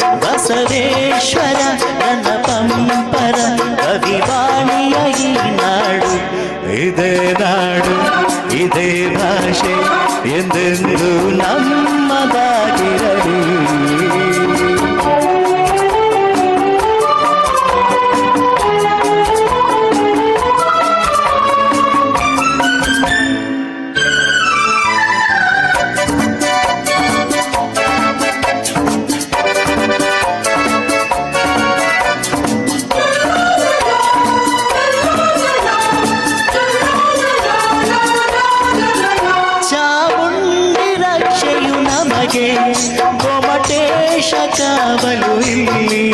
ಬಸವೇಶ್ವರ ನನ್ನ ಪಂಪರ ಕವಿವಾಣಿಯ ಈ ನಾಡು ಇದೇ ನಾಡು ಇದೇ ಭಾಷೆ ಎಂದೆಂದು ನಮ್ಮದಾಗಿರಲಿ ಚಾಮುಂಡಿ ರಕ್ಷೆಯು ನಮಗೆ ಗೊಮಟೇಶ ಕಾವಲು ಇಲ್ಲಿ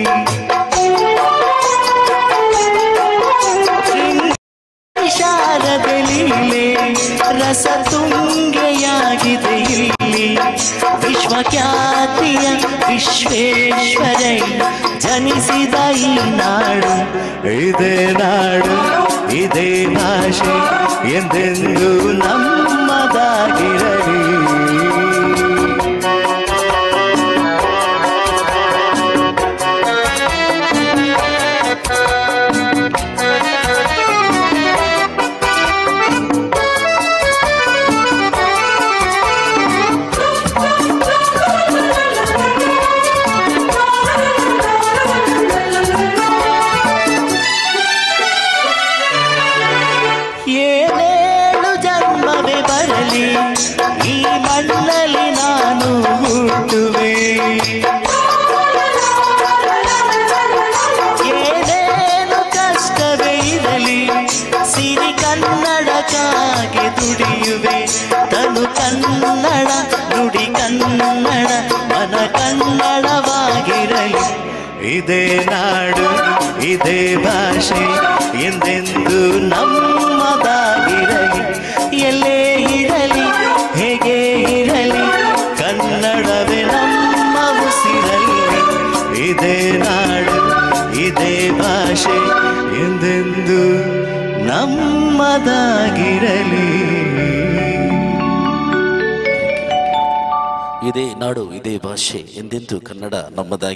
ಶಾರದೆ ಲೀಲೆ ರಸ ತುಂಗೆಯಾಗಿದೆ ಇಲ್ಲಿ ವಿಶ್ವಖ್ಯಾತಿಯ ವಿಶ್ವೇಶ್ವರಯ್ಯ ಜನಿಸಿದ ಈ ನಾಡು ಇದೇ ನಾಡು ಇದೇ ಭಾಷೆ ಎಂದೆಂದು ನಮ್ಮದಾಗಿರಲಿ ಏನೇಳು ಜನ್ಮವೇ ಬರಲಿ ಈ ಮಣ್ಣಲ್ಲಿ ನಾನು ಹುಟ್ಟುವೆ ಏನೇನು ಕಷ್ಟವೇ ಇರಲಿ ಸಿರಿ ಕನ್ನಡಕ್ಕಾಗಿ ದುಡಿಯುವೆ ತನು ಕನ್ನಡ ನುಡಿ ಕನ್ನಡ ಮನ ಕನ್ನಡವಾಗಿರಲಿ ಇದೇ ನಾಡು ಇದೇ ಭಾಷೆ ಎಂದೆಂದು ನಮ್ಮದಾಗಿರಲಿ ಎಲ್ಲೇ ಇರಲಿ ಹೇಗೆ ಇರಲಿ ಕನ್ನಡವೇ ನಮ್ಮ ಉಸಿರಲ್ಲಿ ಇದೇ ನಾಡು ಇದೇ ಭಾಷೆ ಎಂದೆಂದು ನಮ್ಮದಾಗಿರಲಿ ಇದೇ ನಾಡು ಇದೇ ಭಾಷೆ ಎಂದೆಂದು ಕನ್ನಡ ನಮ್ಮದಾಗಿ